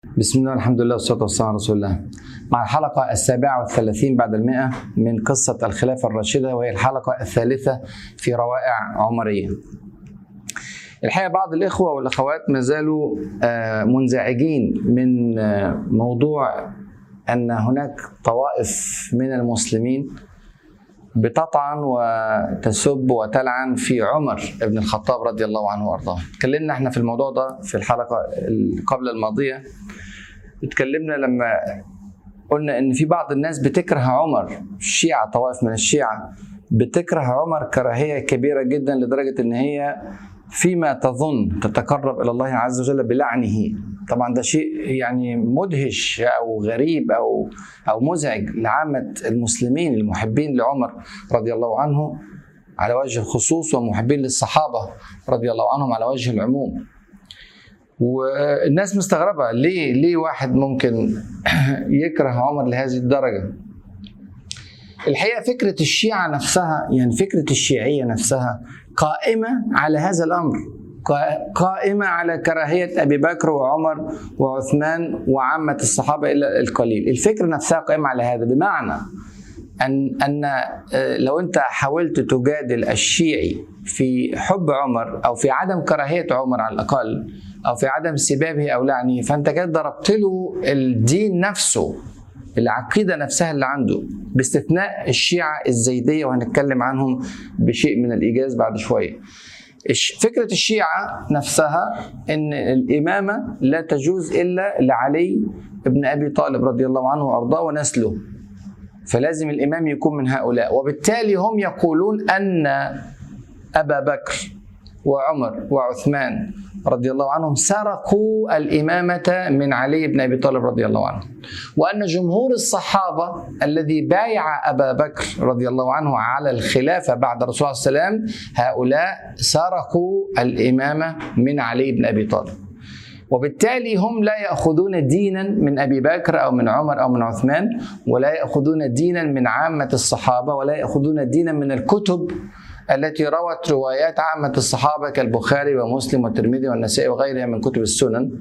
بسم الله الحمد لله والصلاة والسلام على رسول الله مع الحلقة السابعة والثلاثين بعد المئة من قصة الخلافة الراشدة وهي الحلقة الثالثة في روائع عمرية الحقيقة بعض الإخوة والأخوات ما زالوا آه، منزعجين من آه، موضوع أن هناك طوائف من المسلمين بتطعن وتسب وتلعن في عمر بن الخطاب رضي الله عنه وارضاه. اتكلمنا احنا في الموضوع ده في الحلقه قبل الماضيه اتكلمنا لما قلنا ان في بعض الناس بتكره عمر الشيعه طوائف من الشيعه بتكره عمر كراهيه كبيره جدا لدرجه ان هي فيما تظن تتقرب الى الله عز وجل بلعنه طبعا ده شيء يعني مدهش او غريب او او مزعج لعامه المسلمين المحبين لعمر رضي الله عنه على وجه الخصوص ومحبين للصحابه رضي الله عنهم على وجه العموم والناس مستغربه ليه ليه واحد ممكن يكره عمر لهذه الدرجه الحقيقه فكره الشيعه نفسها يعني فكره الشيعيه نفسها قائمه على هذا الامر قا- قائمه على كراهيه ابي بكر وعمر وعثمان وعامه الصحابه الا القليل الفكره نفسها قائمه على هذا بمعنى ان ان آه، لو انت حاولت تجادل الشيعي في حب عمر او في عدم كراهيه عمر على الاقل او في عدم سبابه او لعنه فانت كده ضربت له الدين نفسه العقيده نفسها اللي عنده باستثناء الشيعه الزيديه وهنتكلم عنهم بشيء من الايجاز بعد شويه. الش- فكره الشيعه نفسها ان الامامه لا تجوز الا لعلي بن ابي طالب رضي الله عنه وارضاه ونسله. فلازم الامام يكون من هؤلاء وبالتالي هم يقولون ان ابا بكر وعمر وعثمان رضي الله عنهم سرقوا الامامه من علي بن ابي طالب رضي الله عنه وان جمهور الصحابه الذي بايع ابا بكر رضي الله عنه على الخلافه بعد الرسول عليه السلام هؤلاء سرقوا الامامه من علي بن ابي طالب وبالتالي هم لا ياخذون دينا من ابي بكر او من عمر او من عثمان ولا ياخذون دينا من عامه الصحابه ولا ياخذون دينا من الكتب التي روت روايات عامه الصحابه كالبخاري ومسلم والترمذي والنسائي وغيرها من كتب السنن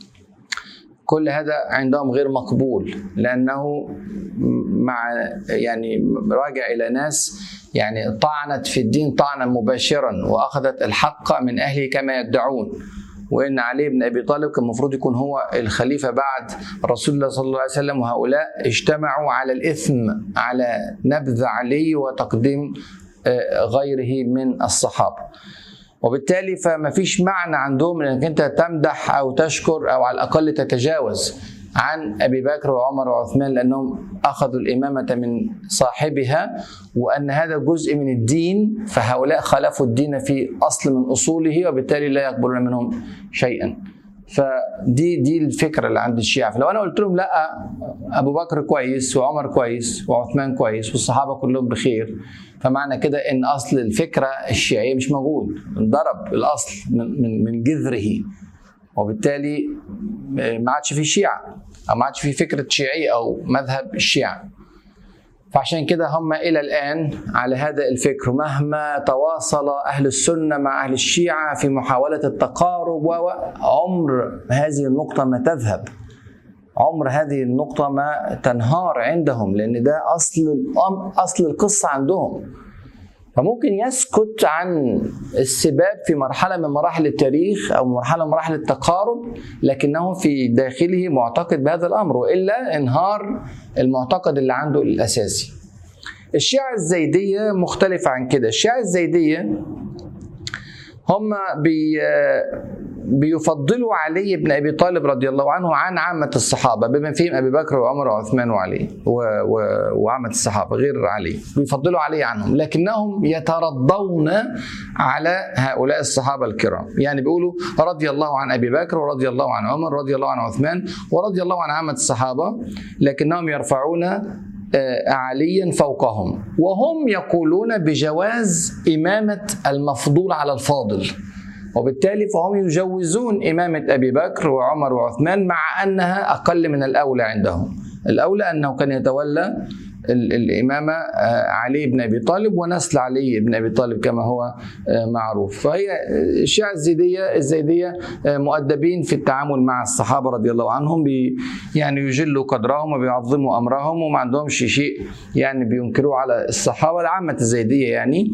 كل هذا عندهم غير مقبول لانه مع يعني راجع الى ناس يعني طعنت في الدين طعنا مباشرا واخذت الحق من اهله كما يدعون وان علي بن ابي طالب كان المفروض يكون هو الخليفه بعد رسول الله صلى الله عليه وسلم وهؤلاء اجتمعوا على الاثم على نبذ علي وتقديم آه، غيره من الصحابه وبالتالي فما فيش معنى عندهم انك انت تمدح او تشكر او على الاقل تتجاوز عن ابي بكر وعمر وعثمان لانهم اخذوا الامامه من صاحبها وان هذا جزء من الدين فهؤلاء خالفوا الدين في اصل من اصوله وبالتالي لا يقبلون منهم شيئا. فدي دي الفكره اللي عند الشيعه فلو انا قلت لهم لا ابو بكر كويس وعمر كويس وعثمان كويس والصحابه كلهم بخير فمعنى كده ان اصل الفكره الشيعيه مش موجود انضرب الاصل من من من جذره وبالتالي ما عادش في شيعه او ما عادش في فكره شيعيه او مذهب الشيعه فعشان كده هم الى الان على هذا الفكر مهما تواصل اهل السنه مع اهل الشيعه في محاوله التقارب وعمر هذه النقطه ما تذهب عمر هذه النقطه ما تنهار عندهم لان ده اصل الأم- اصل القصه عندهم فممكن يسكت عن السباب في مرحلة من مراحل التاريخ أو مرحلة من مراحل التقارب لكنه في داخله معتقد بهذا الأمر وإلا انهار المعتقد اللي عنده الأساسي الشيعة الزيدية مختلفة عن كده الشيعة الزيدية هم بي بيفضلوا علي بن ابي طالب رضي الله عنه عن عامه الصحابه بما فيهم ابي بكر وعمر وعثمان وعلي و و وعامه الصحابه غير علي بيفضلوا علي عنهم لكنهم يترضون على هؤلاء الصحابه الكرام يعني بيقولوا رضي الله عن ابي بكر ورضي الله عن عمر ورضي الله عن عثمان ورضي الله عن عامه الصحابه لكنهم يرفعون آه، عليا فوقهم وهم يقولون بجواز إمامة المفضول على الفاضل وبالتالي فهم يجوزون إمامة أبي بكر وعمر وعثمان مع أنها أقل من الأولى عندهم الأولى أنه كان يتولى الامامه علي بن ابي طالب ونسل علي بن ابي طالب كما هو معروف فهي الشيعه الزيديه الزيديه مؤدبين في التعامل مع الصحابه رضي الله عنهم بي يعني يجلوا قدرهم وبيعظموا امرهم وما عندهمش شيء يعني بينكروه على الصحابه العامه الزيديه يعني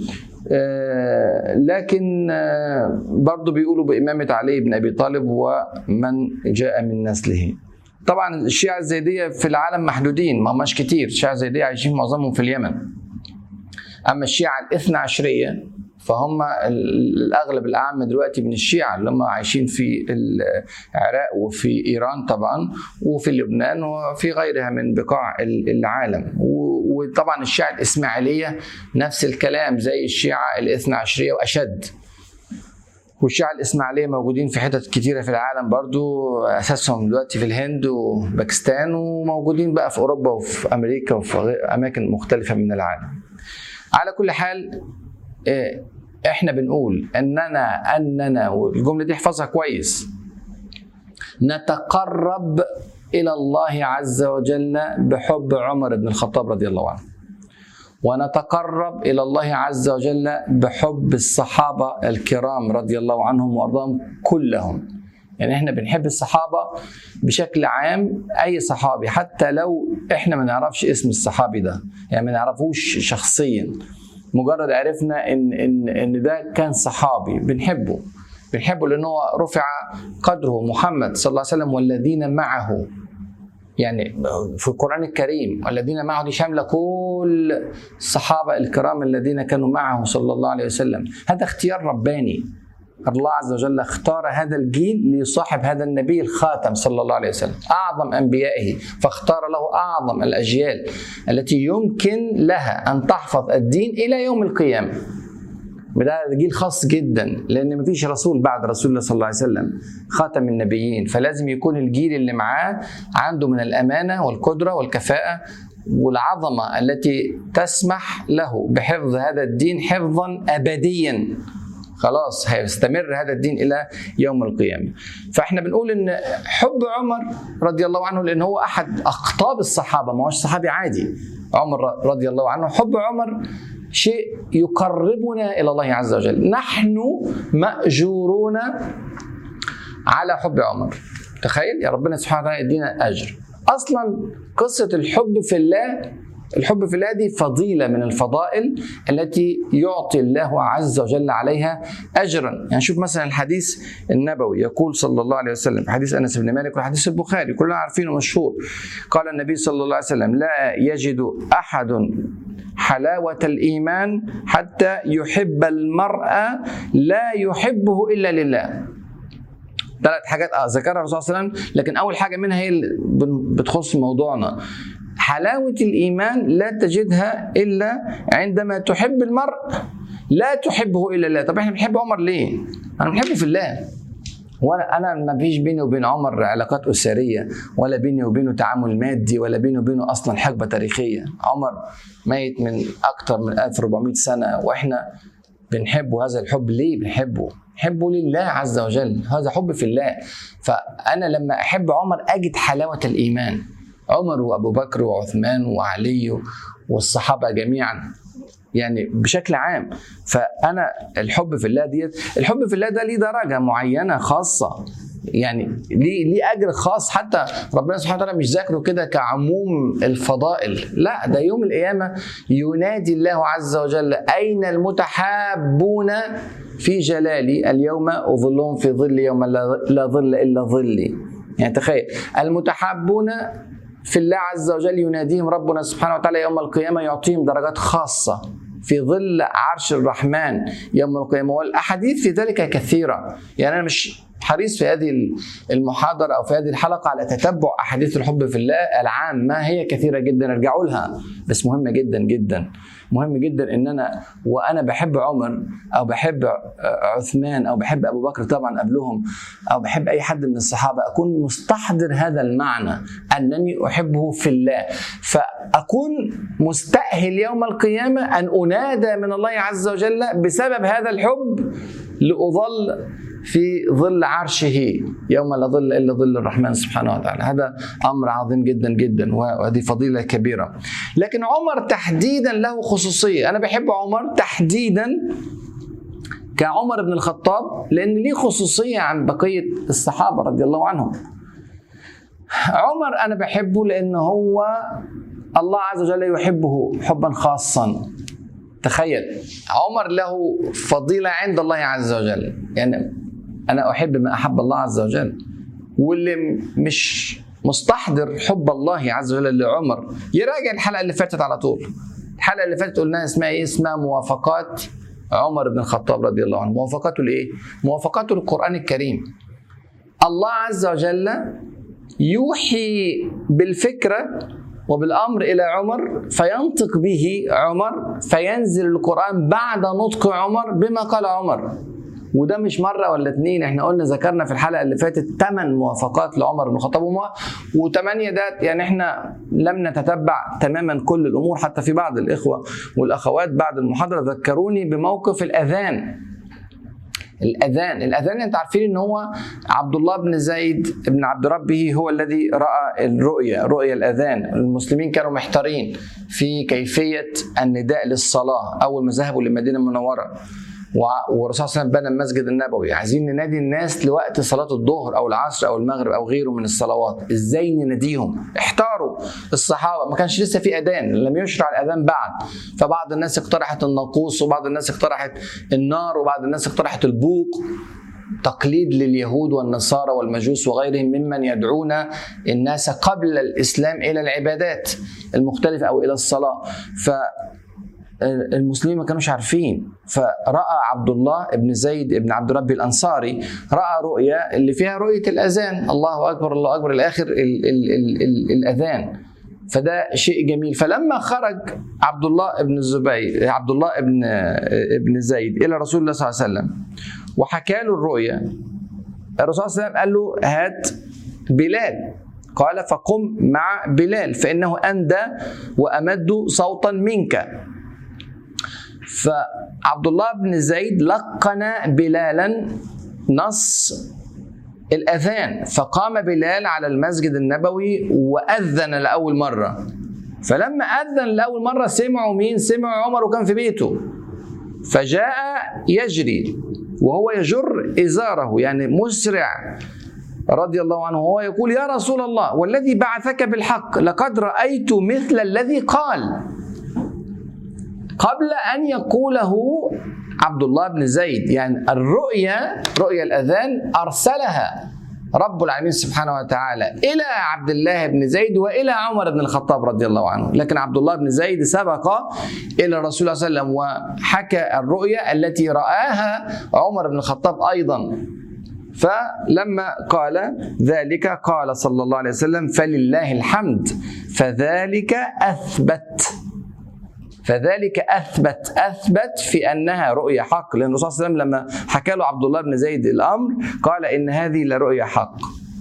لكن برضه بيقولوا بإمامة علي بن أبي طالب ومن جاء من نسله طبعا الشيعة الزيدية في العالم محدودين ما هماش كتير الشيعة الزيدية عايشين معظمهم في اليمن أما الشيعة الاثنى عشرية فهم الاغلب الاعم دلوقتي من الشيعه اللي هم عايشين في العراق وفي ايران طبعا وفي لبنان وفي غيرها من بقاع العالم وطبعا الشيعه الاسماعيليه نفس الكلام زي الشيعه الاثنى عشريه واشد والشيعة الإسماعيلية موجودين في حتت كتيرة في العالم برضو أساسهم دلوقتي في الهند وباكستان وموجودين بقى في أوروبا وفي أمريكا وفي أماكن مختلفة من العالم على كل حال احنا بنقول اننا اننا والجمله دي احفظها كويس نتقرب الى الله عز وجل بحب عمر بن الخطاب رضي الله عنه ونتقرب الى الله عز وجل بحب الصحابه الكرام رضي الله عنهم وارضاهم كلهم يعني احنا بنحب الصحابه بشكل عام اي صحابي حتى لو احنا ما نعرفش اسم الصحابي ده يعني ما نعرفوش شخصيا مجرد عرفنا ان ان ان ده كان صحابي بنحبه بنحبه لان هو رفع قدره محمد صلى الله عليه وسلم والذين معه يعني في القرآن الكريم والذين معه دي شاملة كل الصحابة الكرام الذين كانوا معه صلى الله عليه وسلم هذا اختيار رباني الله عز وجل اختار هذا الجيل ليصاحب هذا النبي الخاتم صلى الله عليه وسلم اعظم انبيائه فاختار له اعظم الاجيال التي يمكن لها ان تحفظ الدين الى يوم القيامه وده جيل خاص جدا لان مفيش رسول بعد رسول الله صلى الله عليه وسلم خاتم النبيين فلازم يكون الجيل اللي معاه عنده من الامانه والقدره والكفاءه والعظمه التي تسمح له بحفظ هذا الدين حفظا ابديا خلاص هيستمر هذا الدين الى يوم القيامه فاحنا بنقول ان حب عمر رضي الله عنه لان هو احد اقطاب الصحابه ما هوش صحابي عادي عمر رضي الله عنه حب عمر شيء يقربنا الى الله عز وجل نحن ماجورون على حب عمر تخيل يا ربنا سبحانه وتعالى يدينا اجر اصلا قصه الحب في الله الحب في الله دي فضيلة من الفضائل التي يعطي الله عز وجل عليها أجرا يعني شوف مثلا الحديث النبوي يقول صلى الله عليه وسلم حديث أنس بن مالك والحديث البخاري كلنا عارفينه مشهور قال النبي صلى الله عليه وسلم لا يجد أحد حلاوة الإيمان حتى يحب المرء لا يحبه إلا لله ثلاث حاجات اه ذكرها الرسول صلى الله عليه وسلم لكن اول حاجه منها هي اللي بتخص موضوعنا حلاوة الإيمان لا تجدها إلا عندما تحب المرء لا تحبه إلا الله طب احنا بنحب عمر ليه؟ أنا بنحبه في الله وانا انا ما فيش بيني وبين عمر علاقات اسريه ولا بيني وبينه تعامل مادي ولا بيني وبينه اصلا حقبه تاريخيه عمر ميت من اكثر من 1400 سنه واحنا بنحبه هذا الحب ليه بنحبه بنحبه لله عز وجل هذا حب في الله فانا لما احب عمر اجد حلاوه الايمان عمر وابو بكر وعثمان وعلي والصحابه جميعا يعني بشكل عام فانا الحب في الله ديت الحب في الله ده ليه درجه معينه خاصه يعني ليه ليه اجر خاص حتى ربنا سبحانه وتعالى مش ذاكره كده كعموم الفضائل لا ده يوم القيامه ينادي الله عز وجل اين المتحابون في جلالي اليوم اظلهم في ظل يوم لا ظل الا ظلي يعني تخيل المتحابون في الله عز وجل يناديهم ربنا سبحانه وتعالى يوم القيامه يعطيهم درجات خاصه في ظل عرش الرحمن يوم القيامه والاحاديث في ذلك كثيره يعني انا مش حريص في هذه المحاضرة أو في هذه الحلقة على تتبع أحاديث الحب في الله العامة هي كثيرة جدا ارجعوا لها بس مهمة جدا جدا مهم جدا ان انا وانا بحب عمر او بحب عثمان او بحب ابو بكر طبعا قبلهم او بحب اي حد من الصحابه اكون مستحضر هذا المعنى انني احبه في الله فاكون مستاهل يوم القيامه ان انادى من الله عز وجل بسبب هذا الحب لاظل في ظل عرشه يوم لا ظل الا ظل الرحمن سبحانه وتعالى هذا امر عظيم جدا جدا وهذه فضيله كبيره لكن عمر تحديدا له خصوصيه انا بحب عمر تحديدا كعمر بن الخطاب لان ليه خصوصيه عن بقيه الصحابه رضي الله عنهم عمر انا بحبه لان هو الله عز وجل يحبه حبا خاصا تخيل عمر له فضيله عند الله عز وجل يعني انا احب ما احب الله عز وجل واللي مش مستحضر حب الله عز وجل لعمر يراجع الحلقه اللي فاتت على طول الحلقه اللي فاتت قلنا اسمها ايه اسمها موافقات عمر بن الخطاب رضي الله عنه موافقته لايه موافقته للقران الكريم الله عز وجل يوحي بالفكره وبالامر الى عمر فينطق به عمر فينزل القران بعد نطق عمر بما قال عمر وده مش مره ولا اتنين احنا قلنا ذكرنا في الحلقه اللي فاتت ثمان موافقات لعمر بن الخطاب وثمانيه ده يعني احنا لم نتتبع تماما كل الامور حتى في بعض الاخوه والاخوات بعد المحاضره ذكروني بموقف الاذان الاذان الاذان انت عارفين ان هو عبد الله بن زيد بن عبد ربه هو الذي راى الرؤيا رؤيا الاذان المسلمين كانوا محتارين في كيفيه النداء للصلاه اول ما ذهبوا للمدينه المنوره والرسول صلى الله عليه وسلم بنى المسجد النبوي عايزين ننادي الناس لوقت صلاه الظهر او العصر او المغرب او غيره من الصلوات ازاي نناديهم احتاروا الصحابه ما كانش لسه في اذان لم يشرع الاذان بعد فبعض الناس اقترحت الناقوس وبعض الناس اقترحت النار وبعض الناس اقترحت البوق تقليد لليهود والنصارى والمجوس وغيرهم ممن يدعون الناس قبل الاسلام الى العبادات المختلفه او الى الصلاه ف المسلمين ما كانوش عارفين فراى عبد الله بن زيد بن عبد ربي الانصاري راى رؤيا اللي فيها رؤيه الاذان الله اكبر الله اكبر الى اخر ال ال ال ال الاذان فده شيء جميل فلما خرج عبد الله بن الزبير عبد الله بن ابن زيد الى رسول الله صلى الله عليه وسلم وحكى له الرؤيا الرسول صلى الله عليه وسلم قال له هات بلال قال فقم مع بلال فانه اندى وامد صوتا منك فعبد الله بن زيد لقن بلالا نص الاذان فقام بلال على المسجد النبوي واذن لاول مره فلما اذن لاول مره سمعوا مين سمعوا عمر وكان في بيته فجاء يجري وهو يجر ازاره يعني مسرع رضي الله عنه وهو يقول يا رسول الله والذي بعثك بالحق لقد رايت مثل الذي قال قبل ان يقوله عبد الله بن زيد يعني الرؤيا رؤيا الاذان ارسلها رب العالمين سبحانه وتعالى الى عبد الله بن زيد والى عمر بن الخطاب رضي الله عنه لكن عبد الله بن زيد سبق الى الرسول صلى الله عليه وسلم وحكى الرؤيا التي راها عمر بن الخطاب ايضا فلما قال ذلك قال صلى الله عليه وسلم فلله الحمد فذلك اثبت فذلك اثبت اثبت في انها رؤيا حق لان الرسول صلى الله عليه وسلم لما حكى له عبد الله بن زيد الامر قال ان هذه لرؤيا حق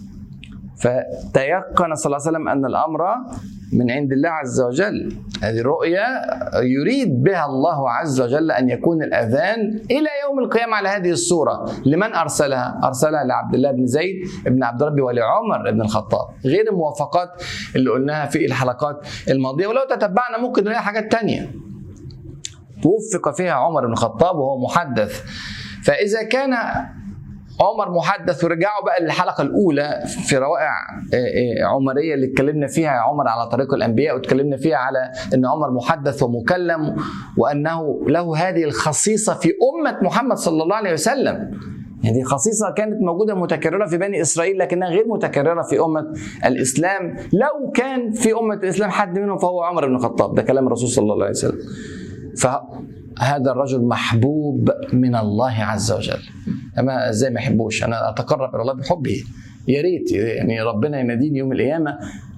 فتيقن صلى الله عليه وسلم ان الامر من عند الله عز وجل هذه رؤيا يريد بها الله عز وجل ان يكون الاذان الى يوم القيامه على هذه الصوره لمن ارسلها ارسلها لعبد الله بن زيد بن عبد ربي ولعمر بن الخطاب غير الموافقات اللي قلناها في الحلقات الماضيه ولو تتبعنا ممكن نلاقي حاجات تانية توفق فيها عمر بن الخطاب وهو محدث فاذا كان عمر محدث ورجعوا بقى للحلقه الاولى في روائع عمريه اللي اتكلمنا فيها عمر على طريق الانبياء واتكلمنا فيها على ان عمر محدث ومكلم وانه له هذه الخصيصه في امه محمد صلى الله عليه وسلم هذه خصيصة كانت موجودة متكررة في بني إسرائيل لكنها غير متكررة في أمة الإسلام لو كان في أمة الإسلام حد منهم فهو عمر بن الخطاب ده كلام الرسول صلى الله عليه وسلم فهذا الرجل محبوب من الله عز وجل اما ازاي ما يحبوش انا اتقرب الى الله بحبه يا ريت يعني ربنا يناديني يوم القيامه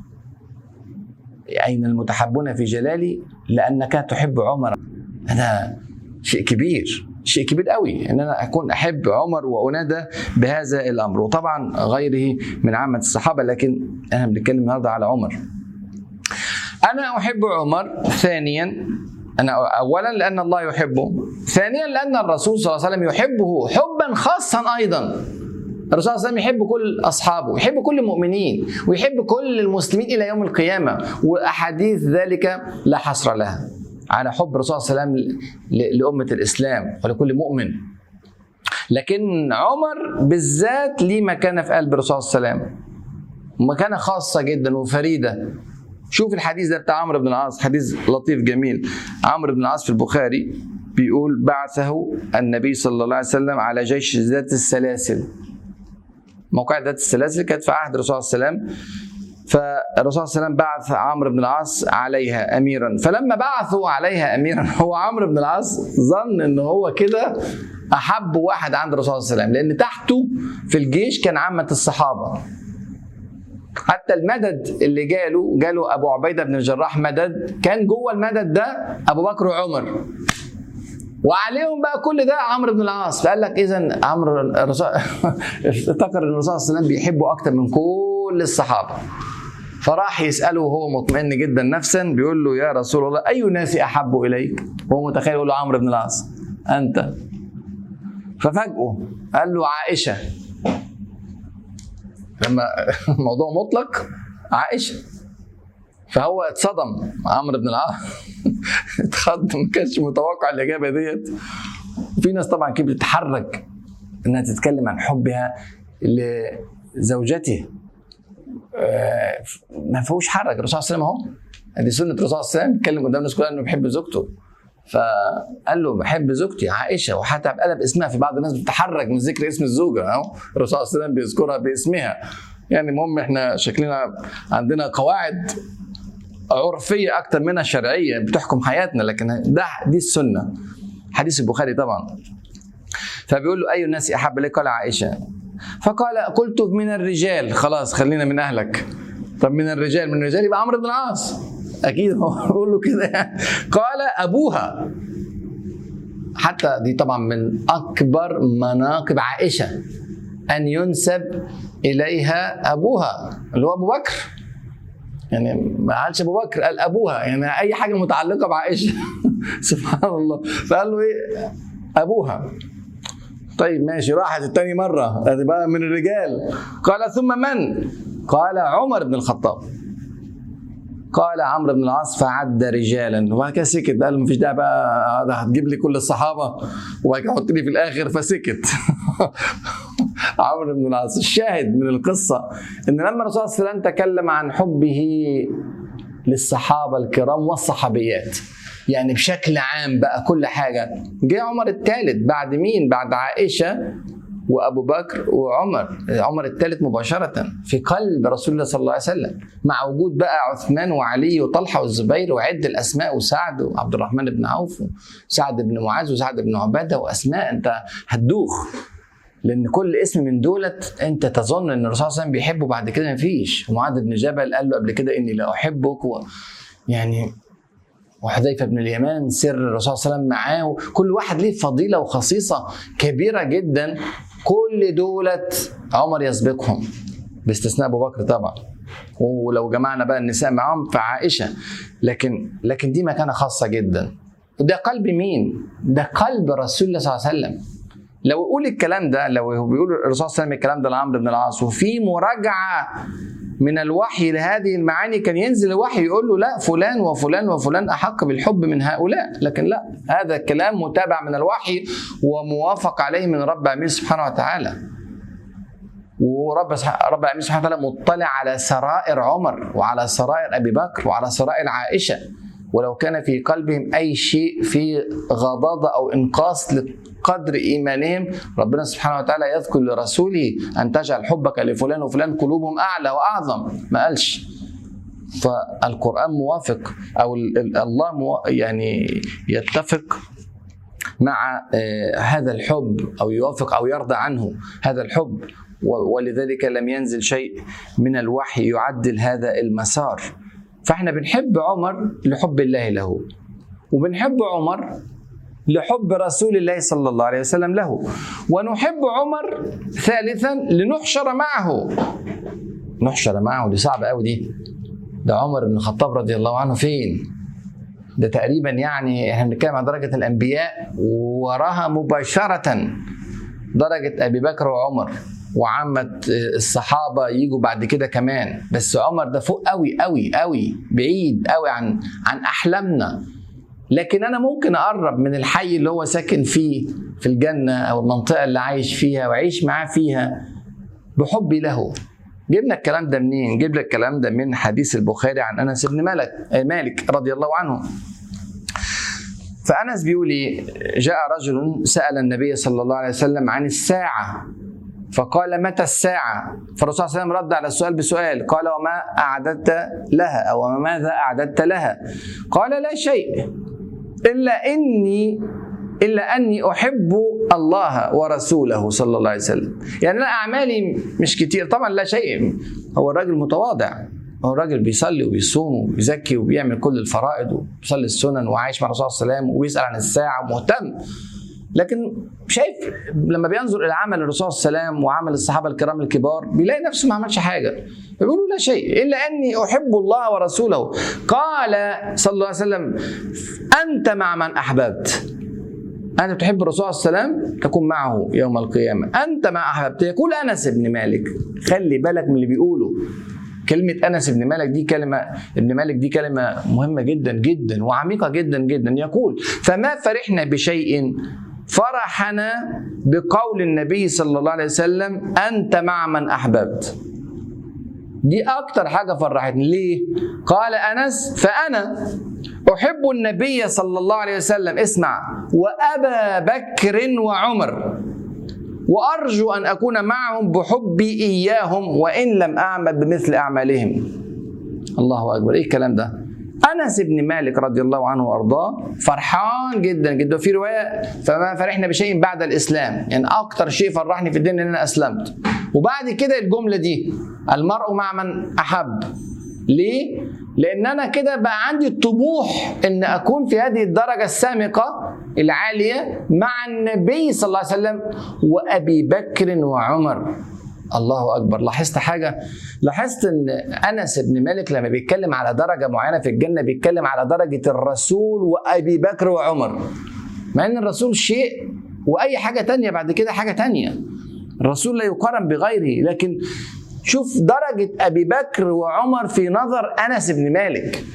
اين المتحبون في جلالي لانك تحب عمر هذا شيء كبير شيء كبير قوي ان انا اكون احب عمر وانادى بهذا الامر وطبعا غيره من عامه الصحابه لكن انا بنتكلم النهارده على عمر انا احب عمر ثانيا أنا أولا لأن الله يحبه ثانيا لأن الرسول صلى الله عليه وسلم يحبه حبا خاصا أيضا الرسول صلى الله عليه وسلم يحب كل اصحابه ويحب كل المؤمنين ويحب كل المسلمين الى يوم القيامه واحاديث ذلك لا حصر لها على حب الرسول صلى الله عليه وسلم ل- لامه الاسلام ولكل مؤمن لكن عمر بالذات ليه مكانه في قلب الرسول صلى الله عليه وسلم مكانه خاصه جدا وفريده شوف الحديث ده بتاع عمرو بن العاص حديث لطيف جميل عمرو بن العاص في البخاري بيقول بعثه النبي صلى الله عليه وسلم على جيش ذات السلاسل موقع ذات السلاسل كانت في عهد الرسول صلى الله عليه وسلم فالرسول صلى الله عليه وسلم بعث عمرو بن العاص عليها اميرا فلما بعثوا عليها اميرا هو عمرو بن العاص ظن ان هو كده احب واحد عند الرسول صلى الله عليه وسلم لان تحته في الجيش كان عامه الصحابه حتى المدد اللي جاله جاله ابو عبيده بن الجراح مدد كان جوه المدد ده ابو بكر وعمر وعليهم بقى كل ده عمرو بن العاص فقال لك اذا عمرو الرسول افتكر ان الرسول صلى الله عليه وسلم بيحبه اكتر من كل الصحابه فراح يساله وهو مطمئن جدا نفسا بيقول له يا رسول الله اي الناس احب اليك هو متخيل يقول له عمرو بن العاص انت ففاجئه قال له عائشه لما الموضوع مطلق عائشه فهو اتصدم عمرو بن العاص اتخض ما كانش متوقع الاجابه ديت وفي ناس طبعا كانت بتتحرك انها تتكلم عن حبها لزوجته آه، ما فيهوش حرج الرسول صلى الله عليه وسلم اهو دي سنه الرسول صلى الله عليه وسلم بيتكلم قدام الناس كلها انه بيحب زوجته فقال له بحب زوجتي عائشه وحتى قلب اسمها في بعض الناس بتتحرك من ذكر اسم الزوجه اهو الرسول صلى الله عليه وسلم بيذكرها باسمها يعني المهم احنا شكلنا عندنا قواعد عرفيه اكتر منها شرعيه بتحكم حياتنا لكن ده دي السنه حديث البخاري طبعا فبيقول له اي الناس احب اليك قال عائشه فقال قلت من الرجال خلاص خلينا من اهلك طب من الرجال من الرجال يبقى عمرو بن العاص اكيد هو بيقول له كده يعني. قال ابوها حتى دي طبعا من اكبر مناقب عائشه ان ينسب اليها ابوها اللي هو ابو بكر يعني ما قالش ابو بكر قال ابوها يعني اي حاجه متعلقه بعائشه سبحان الله فقال له ايه ابوها طيب ماشي راحت التاني مرة ادي بقى من الرجال قال ثم من؟ قال عمر بن الخطاب قال عمرو بن العاص فعد رجالا وبعد كده سكت قال مفيش داعي بقى ده هتجيب لي كل الصحابه وبعد كده حط لي في الاخر فسكت عمرو بن العاص الشاهد من القصه ان لما الرسول صلى الله عليه وسلم تكلم عن حبه للصحابه الكرام والصحابيات يعني بشكل عام بقى كل حاجه جه عمر الثالث بعد مين بعد عائشه وابو بكر وعمر عمر الثالث مباشره في قلب رسول الله صلى الله عليه وسلم مع وجود بقى عثمان وعلي وطلحه والزبير وعد الاسماء وسعد وعبد الرحمن بن عوف وسعد بن معاذ وسعد بن عباده واسماء انت هتدوخ لان كل اسم من دولت انت تظن ان الرسول صلى الله عليه وسلم بيحبه بعد كده مفيش ومعاذ بن جبل قال له قبل كده اني لا احبك و يعني وحذيفه بن اليمان سر الرسول صلى الله عليه وسلم معاه كل واحد ليه فضيله وخصيصه كبيره جدا كل دولت عمر يسبقهم باستثناء ابو بكر طبعا ولو جمعنا بقى النساء معاهم فعائشه لكن لكن دي مكانه خاصه جدا وده قلب مين؟ ده قلب رسول الله صلى الله عليه وسلم لو يقول الكلام ده لو بيقول الرسول صلى الله عليه وسلم الكلام ده لعمرو بن العاص وفي مراجعه من الوحي لهذه المعاني كان ينزل الوحي يقول له لا فلان وفلان وفلان احق بالحب من هؤلاء لكن لا هذا الكلام متابع من الوحي وموافق عليه من رب العالمين سبحانه وتعالى ورب رب العالمين سبحانه وتعالى مطلع على سرائر عمر وعلى سرائر ابي بكر وعلى سرائر عائشه ولو كان في قلبهم اي شيء في غضاضه او انقاص قدر ايمانهم ربنا سبحانه وتعالى يذكر لرسوله ان تجعل حبك لفلان وفلان قلوبهم اعلى واعظم ما قالش فالقران موافق او الله مو يعني يتفق مع هذا الحب او يوافق او يرضى عنه هذا الحب ولذلك لم ينزل شيء من الوحي يعدل هذا المسار فاحنا بنحب عمر لحب الله له وبنحب عمر لحب رسول الله صلى الله عليه وسلم له ونحب عمر ثالثا لنحشر معه نحشر معه دي صعبة قوي دي ده عمر بن الخطاب رضي الله عنه فين ده تقريبا يعني احنا بنتكلم عن درجة الأنبياء وراها مباشرة درجة أبي بكر وعمر وعامة الصحابة يجوا بعد كده كمان بس عمر ده فوق قوي قوي قوي بعيد قوي عن عن أحلامنا لكن أنا ممكن أقرب من الحي اللي هو ساكن فيه في الجنة أو المنطقة اللي عايش فيها وأعيش معاه فيها بحبي له جبنا الكلام ده منين؟ جبنا الكلام ده من حديث البخاري عن انس بن مالك مالك رضي الله عنه. فانس بيقول ايه؟ جاء رجل سال النبي صلى الله عليه وسلم عن الساعه فقال متى الساعة؟ فالرسول صلى الله عليه وسلم رد على السؤال بسؤال قال وما أعددت لها أو ماذا أعددت لها؟ قال لا شيء إلا إني إلا أني أحب الله ورسوله صلى الله عليه وسلم يعني أنا أعمالي مش كتير طبعا لا شيء هو الراجل متواضع هو الراجل بيصلي وبيصوم وبيزكي وبيعمل كل الفرائض وبيصلي السنن وعايش مع الرسول صلى الله عليه وسلم وبيسأل عن الساعة ومهتم لكن شايف لما بينظر الى عمل الرسول صلى الله عليه وسلم وعمل الصحابه الكرام الكبار بيلاقي نفسه ما عملش حاجه فبيقولوا لا شيء الا اني احب الله ورسوله قال صلى الله عليه وسلم انت مع من احببت أنت تحب الرسول صلى الله عليه وسلم تكون معه يوم القيامة أنت ما أحببت يقول أنس بن مالك خلي بالك من اللي بيقوله كلمة أنس بن مالك دي كلمة ابن مالك دي كلمة مهمة جدا جدا وعميقة جدا جدا يقول فما فرحنا بشيء فرحنا بقول النبي صلى الله عليه وسلم أنت مع من أحببت دي أكتر حاجة فرحتني ليه؟ قال أنس فأنا أحب النبي صلى الله عليه وسلم اسمع وأبا بكر وعمر وأرجو أن أكون معهم بحبي إياهم وإن لم أعمل بمثل أعمالهم الله أكبر إيه الكلام ده أنس بن مالك رضي الله عنه وأرضاه فرحان جدا جدا في رواية فما فرحنا بشيء بعد الإسلام يعني أكتر شيء فرحني في الدين إن أنا أسلمت وبعد كده الجملة دي المرء مع من أحب ليه؟ لأن أنا كده بقى عندي الطموح إن أكون في هذه الدرجة السامقة العالية مع النبي صلى الله عليه وسلم وأبي بكر وعمر الله أكبر لاحظت حاجة لاحظت إن أنس بن مالك لما بيتكلم على درجة معينة في الجنة بيتكلم على درجة الرسول وأبي بكر وعمر مع إن الرسول شيء وأي حاجة تانية بعد كده حاجة تانية الرسول لا يقارن بغيره لكن شوف درجة أبي بكر وعمر في نظر أنس بن مالك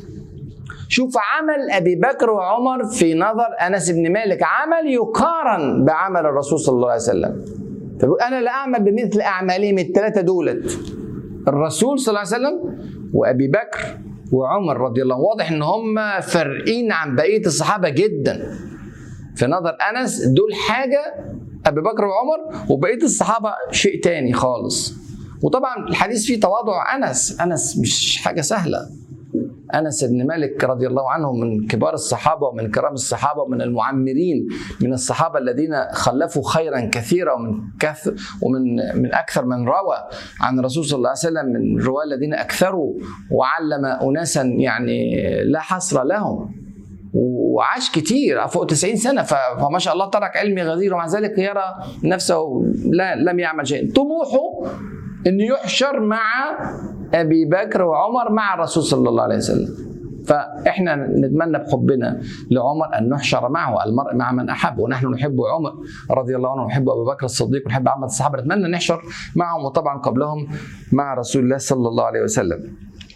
شوف عمل أبي بكر وعمر في نظر أنس بن مالك عمل يقارن بعمل الرسول صلى الله عليه وسلم فبيقول أنا لا أعمل بمثل أعمالهم الثلاثة دولت الرسول صلى الله عليه وسلم وأبي بكر وعمر رضي الله عنه واضح ان هم فارقين عن بقيه الصحابه جدا في نظر انس دول حاجه ابي بكر وعمر وبقيه الصحابه شيء تاني خالص وطبعا الحديث فيه تواضع انس انس مش حاجه سهله انس بن مالك رضي الله عنه من كبار الصحابه ومن كرام الصحابه ومن المعمرين من الصحابه الذين خلفوا خيرا كثيرا ومن كث ومن من اكثر من روى عن الرسول صلى الله عليه وسلم من الرواه الذين اكثروا وعلم اناسا يعني لا حصر لهم وعاش كتير فوق 90 سنه فما شاء الله ترك علمي غزير ومع ذلك يرى نفسه لا لم يعمل شيء طموحه انه يحشر مع ابي بكر وعمر مع الرسول صلى الله عليه وسلم فاحنا نتمنى بحبنا لعمر ان نحشر معه المرء مع من احب ونحن نحب عمر رضي الله عنه ونحب ابو بكر الصديق ونحب عامه الصحابه نتمنى نحشر معهم وطبعا قبلهم مع رسول الله صلى الله عليه وسلم.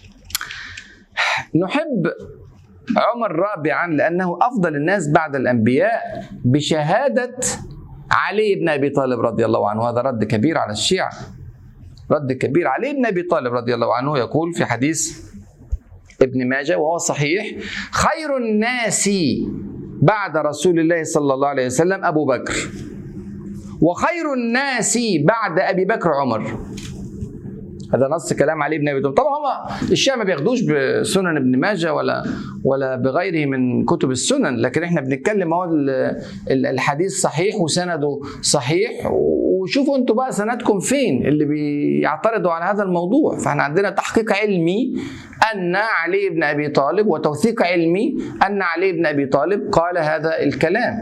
نحب عمر رابعا لانه افضل الناس بعد الانبياء بشهاده علي بن ابي طالب رضي الله عنه هذا رد كبير على الشيعه رد كبير علي بن ابي طالب رضي الله عنه يقول في حديث ابن ماجه وهو صحيح خير الناس بعد رسول الله صلى الله عليه وسلم ابو بكر وخير الناس بعد ابي بكر عمر هذا نص كلام علي بن ابي طالب طبعا هم الشيعة ما بياخدوش بسنن ابن ماجه ولا ولا بغيره من كتب السنن لكن احنا بنتكلم اهو الحديث صحيح وسنده صحيح وشوفوا انتوا بقى سندكم فين اللي بيعترضوا على هذا الموضوع فاحنا عندنا تحقيق علمي ان علي بن ابي طالب وتوثيق علمي ان علي بن ابي طالب قال هذا الكلام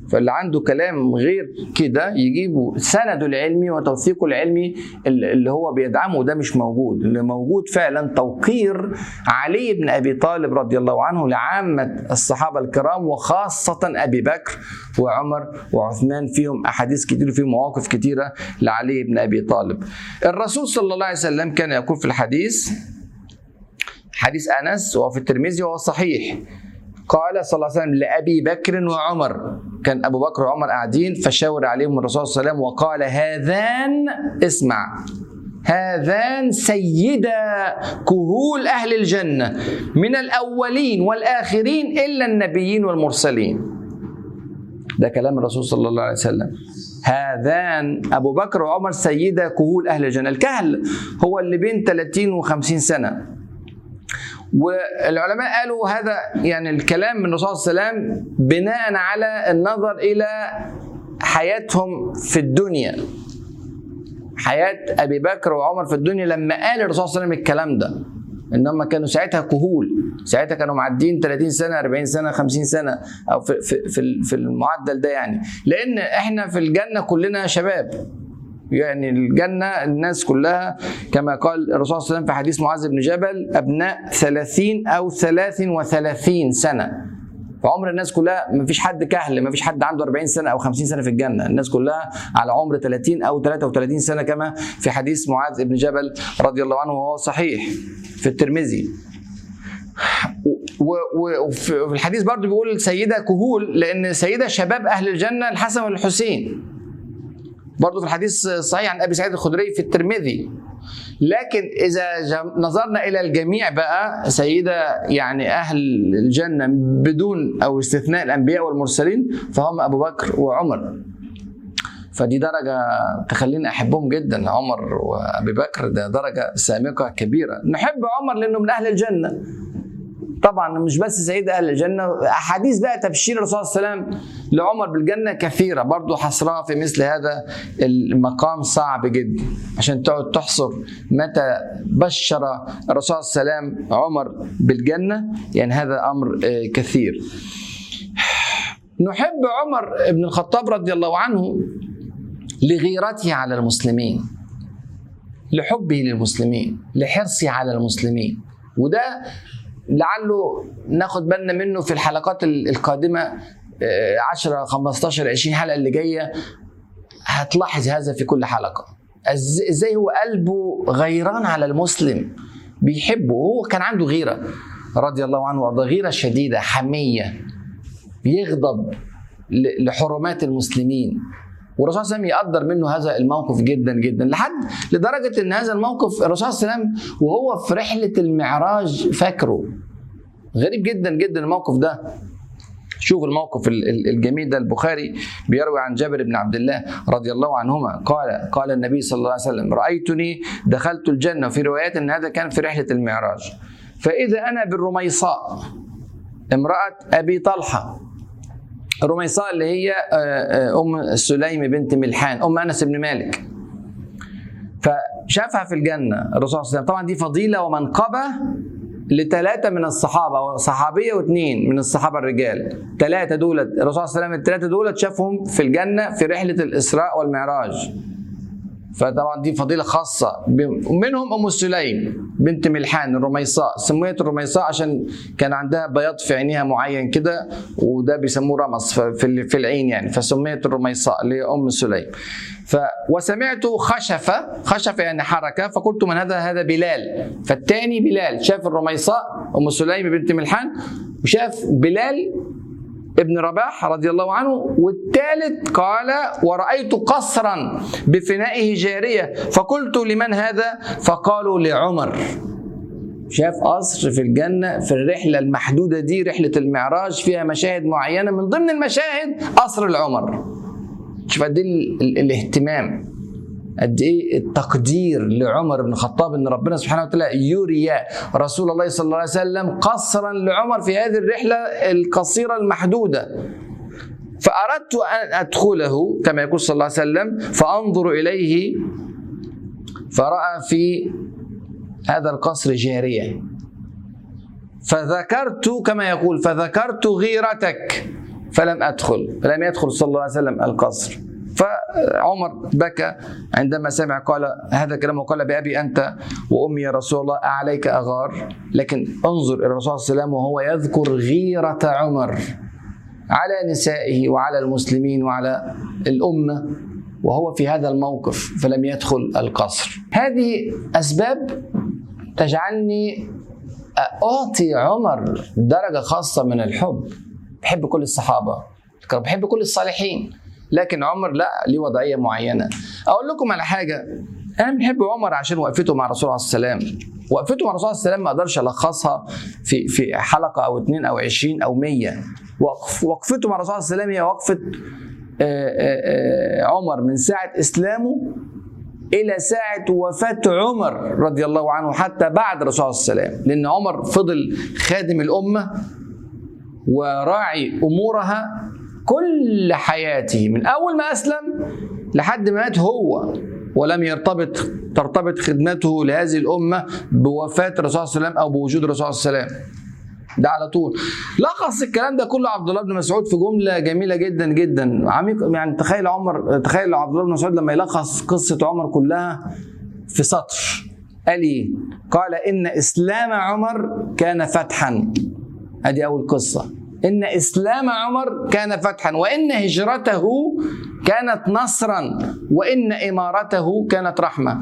فاللي عنده كلام غير كده يجيبوا سنده العلمي وتوثيقه العلمي اللي هو بيدعمه ده مش موجود اللي موجود فعلا توقير علي بن ابي طالب رضي الله عنه لعامه الصحابه الكرام وخاصه ابي بكر وعمر وعثمان فيهم احاديث كتير وفيهم مواقف كتيره لعلي بن ابي طالب الرسول صلى الله عليه وسلم كان يقول في الحديث حديث انس وهو في الترمذي وهو صحيح قال صلى الله عليه وسلم لابي بكر وعمر كان ابو بكر وعمر قاعدين فشاور عليهم الرسول صلى الله عليه وسلم وقال هذان اسمع هذان سيدا كهول اهل الجنه من الاولين والاخرين الا النبيين والمرسلين ده كلام الرسول صلى الله عليه وسلم هذان ابو بكر وعمر سيدا كهول اهل الجنه الكهل هو اللي بين 30 و50 سنه والعلماء قالوا هذا يعني الكلام من الرسول صلى الله عليه وسلم بناء على النظر الى حياتهم في الدنيا حياه ابي بكر وعمر في الدنيا لما قال الرسول صلى الله عليه وسلم الكلام ده ان هم كانوا ساعتها كهول ساعتها كانوا معدين 30 سنه 40 سنه 50 سنه او في في في المعدل ده يعني لان احنا في الجنه كلنا شباب يعني الجنة الناس كلها كما قال الرسول صلى الله عليه وسلم في حديث معاذ بن جبل أبناء ثلاثين أو ثلاث وثلاثين سنة فعمر الناس كلها ما فيش حد كهل ما فيش حد عنده 40 سنه او 50 سنه في الجنه الناس كلها على عمر 30 او 33 سنه كما في حديث معاذ بن جبل رضي الله عنه وهو صحيح في الترمذي وفي الحديث برضه بيقول سيده كهول لان سيده شباب اهل الجنه الحسن والحسين برضه في الحديث الصحيح عن ابي سعيد الخدري في الترمذي لكن اذا نظرنا الى الجميع بقى سيده يعني اهل الجنه بدون او استثناء الانبياء والمرسلين فهم ابو بكر وعمر فدي درجة تخليني أحبهم جدا عمر وأبي بكر ده درجة سامقة كبيرة نحب عمر لأنه من أهل الجنة طبعا مش بس سيد اهل الجنه احاديث بقى تبشير الرسول صلى الله عليه وسلم لعمر بالجنه كثيره برضه حصرها في مثل هذا المقام صعب جدا عشان تقعد تحصر متى بشر الرسول صلى الله عليه وسلم عمر بالجنه يعني هذا امر كثير نحب عمر بن الخطاب رضي الله عنه لغيرته على المسلمين لحبه للمسلمين لحرصه على المسلمين وده لعله ناخد بالنا منه في الحلقات القادمه 10 15 20 حلقه اللي جايه هتلاحظ هذا في كل حلقه ازاي هو قلبه غيران على المسلم بيحبه وهو كان عنده غيره رضي الله عنه وارضاه غيره شديده حميه بيغضب لحرمات المسلمين والرسول صلى الله عليه وسلم يقدر منه هذا الموقف جدا جدا لحد لدرجه ان هذا الموقف الرسول صلى الله عليه وسلم وهو في رحله المعراج فاكره غريب جدا جدا الموقف ده شوف الموقف الجميل ده البخاري بيروي عن جابر بن عبد الله رضي الله عنهما قال قال النبي صلى الله عليه وسلم رايتني دخلت الجنه وفي روايات ان هذا كان في رحله المعراج فاذا انا بالرميصاء امراه ابي طلحه الرميصاء اللي هي ام سليم بنت ملحان ام انس بن مالك فشافها في الجنه الرسول صلى الله عليه وسلم طبعا دي فضيله ومنقبه لثلاثة من الصحابة صحابية واثنين من الصحابة الرجال ثلاثة دولت الرسول صلى الله عليه وسلم الثلاثة دولت شافهم في الجنة في رحلة الإسراء والمعراج فطبعا دي فضيله خاصه ومنهم ام سليم بنت ملحان الرميصاء سميت الرميصاء عشان كان عندها بياض في عينيها معين كده وده بيسموه رمص في في العين يعني فسميت الرميصاء اللي هي ام سليم ف وسمعت خشفه خشفه يعني حركه فقلت من هذا هذا بلال فالثاني بلال شاف الرميصاء ام سليم بنت ملحان وشاف بلال ابن رباح رضي الله عنه والثالث قال ورأيت قصرا بفنائه جارية فقلت لمن هذا فقالوا لعمر شاف قصر في الجنة في الرحلة المحدودة دي رحلة المعراج فيها مشاهد معينة من ضمن المشاهد قصر العمر شوف قد ايه الاهتمام قد ايه التقدير لعمر بن الخطاب ان ربنا سبحانه وتعالى يري رسول الله صلى الله عليه وسلم قصرا لعمر في هذه الرحله القصيره المحدوده فاردت ان ادخله كما يقول صلى الله عليه وسلم فانظر اليه فراى في هذا القصر جاريه فذكرت كما يقول فذكرت غيرتك فلم ادخل فلم يدخل صلى الله عليه وسلم القصر فعمر بكى عندما سمع قال هذا الكلام وقال بأبي أنت وأمي يا رسول الله أعليك أغار لكن انظر إلى الرسول صلى الله عليه وسلم وهو يذكر غيرة عمر على نسائه وعلى المسلمين وعلى الأمة وهو في هذا الموقف فلم يدخل القصر هذه أسباب تجعلني أعطي عمر درجة خاصة من الحب بحب كل الصحابة بحب كل الصالحين لكن عمر لا ليه وضعيه معينه اقول لكم على حاجه انا بحب عمر عشان وقفته مع الرسول عليه السلام وقفته مع الرسول عليه السلام ما اقدرش الخصها في في حلقه او اثنين او عشرين او مية وقف وقفته مع الرسول عليه السلام هي وقفه آه، آه، آه، عمر من ساعه اسلامه الى ساعه وفاه عمر رضي الله عنه حتى بعد الرسول عليه السلام لان عمر فضل خادم الامه وراعي امورها كل حياته من اول ما اسلم لحد ما مات هو ولم يرتبط ترتبط خدمته لهذه الامه بوفاه الرسول صلى الله عليه وسلم او بوجود الرسول صلى الله عليه وسلم ده على طول لخص الكلام ده كله عبد الله بن مسعود في جمله جميله جدا جدا عميق يعني تخيل عمر تخيل عبد الله بن مسعود لما يلخص قصه عمر كلها في سطر قال ايه؟ قال ان اسلام عمر كان فتحا ادي اول قصه ان اسلام عمر كان فتحا وان هجرته كانت نصرا وان امارته كانت رحمه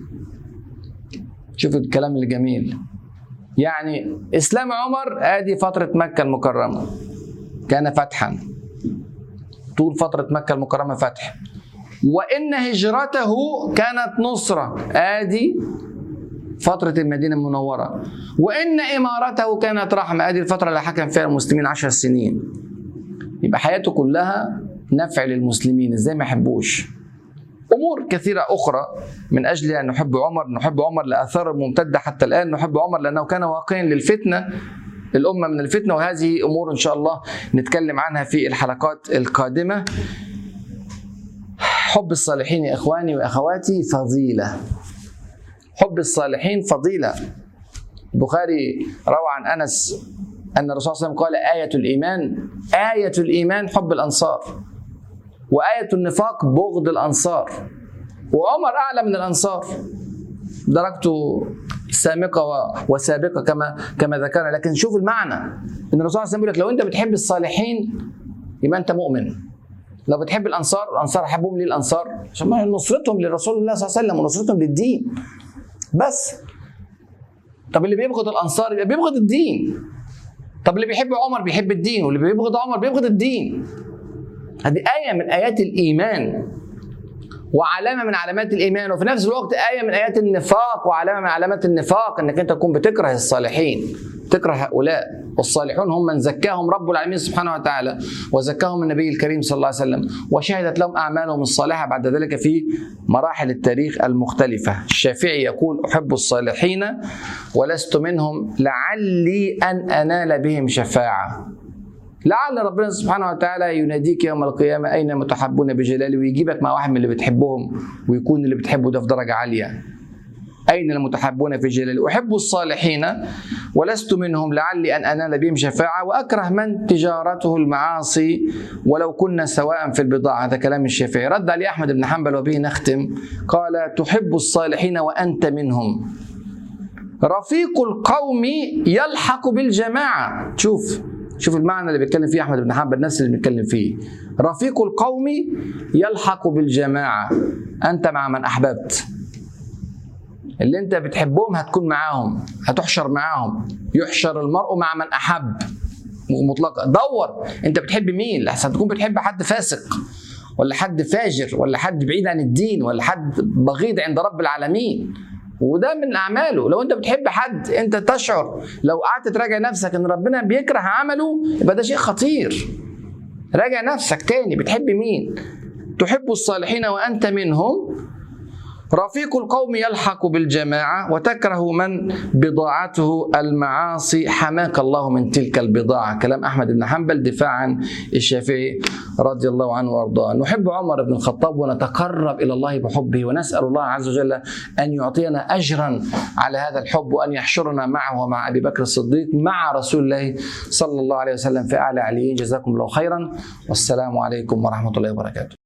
شوفوا الكلام الجميل يعني اسلام عمر ادي فتره مكه المكرمه كان فتحا طول فتره مكه المكرمه فتح وان هجرته كانت نصره ادي فترة المدينة المنورة وإن إمارته كانت رحمة هذه الفترة اللي حكم فيها المسلمين عشر سنين يبقى حياته كلها نفع للمسلمين ازاي ما يحبوش امور كثيره اخرى من اجل ان نحب عمر نحب عمر لاثار ممتده حتى الان نحب عمر لانه كان واقعا للفتنه الامه من الفتنه وهذه امور ان شاء الله نتكلم عنها في الحلقات القادمه حب الصالحين يا اخواني واخواتي فضيله حب الصالحين فضيلة البخاري روى عن أنس أن الرسول صلى الله عليه وسلم قال آية الإيمان آية الإيمان حب الأنصار وآية النفاق بغض الأنصار وعمر أعلى من الأنصار درجته سامقة وسابقة كما كما ذكرنا لكن شوف المعنى ان الرسول صلى الله عليه وسلم يقول لك لو انت بتحب الصالحين يبقى انت مؤمن لو بتحب الانصار الانصار حبهم ليه الانصار عشان نصرتهم لرسول الله صلى الله عليه وسلم ونصرتهم للدين بس طب اللي بيبغض الانصار يبقى بيبغض الدين طب اللي بيحب عمر بيحب الدين واللي بيبغض عمر بيبغض الدين هذه آية من آيات الإيمان وعلامة من علامات الإيمان وفي نفس الوقت آية من آيات النفاق وعلامة من علامات النفاق إنك أنت تكون بتكره الصالحين تكره هؤلاء والصالحون هم من زكاهم رب العالمين سبحانه وتعالى وزكاهم النبي الكريم صلى الله عليه وسلم وشهدت لهم أعمالهم الصالحة بعد ذلك في مراحل التاريخ المختلفة الشافعي يقول أحب الصالحين ولست منهم لعلي أن أنال بهم شفاعة لعل ربنا سبحانه وتعالى يناديك يوم القيامة أين متحبون بجلاله ويجيبك مع واحد من اللي بتحبهم ويكون اللي بتحبه ده في درجة عالية أين المتحبون في جلال أحب الصالحين ولست منهم لعلي أن أنال بهم شفاعة وأكره من تجارته المعاصي ولو كنا سواء في البضاعة هذا كلام الشافعي رد عليه أحمد بن حنبل وبه نختم قال تحب الصالحين وأنت منهم رفيق القوم يلحق بالجماعة شوف شوف المعنى اللي بيتكلم فيه احمد بن حنبل الناس اللي بنتكلم فيه رفيق القوم يلحق بالجماعه انت مع من احببت اللي انت بتحبهم هتكون معاهم هتحشر معاهم يحشر المرء مع من احب مطلقا دور انت بتحب مين لحسن تكون بتحب حد فاسق ولا حد فاجر ولا حد بعيد عن الدين ولا حد بغيض عند رب العالمين وده من اعماله لو انت بتحب حد انت تشعر لو قعدت تراجع نفسك ان ربنا بيكره عمله يبقى ده شيء خطير راجع نفسك تاني بتحب مين تحب الصالحين وانت منهم رفيق القوم يلحق بالجماعة وتكره من بضاعته المعاصي حماك الله من تلك البضاعة كلام أحمد بن حنبل دفاع عن الشافعي رضي الله عنه وارضاه نحب عمر بن الخطاب ونتقرب إلى الله بحبه ونسأل الله عز وجل أن يعطينا أجرا على هذا الحب وأن يحشرنا معه ومع أبي بكر الصديق مع رسول الله صلى الله عليه وسلم في أعلى عليين جزاكم الله خيرا والسلام عليكم ورحمة الله وبركاته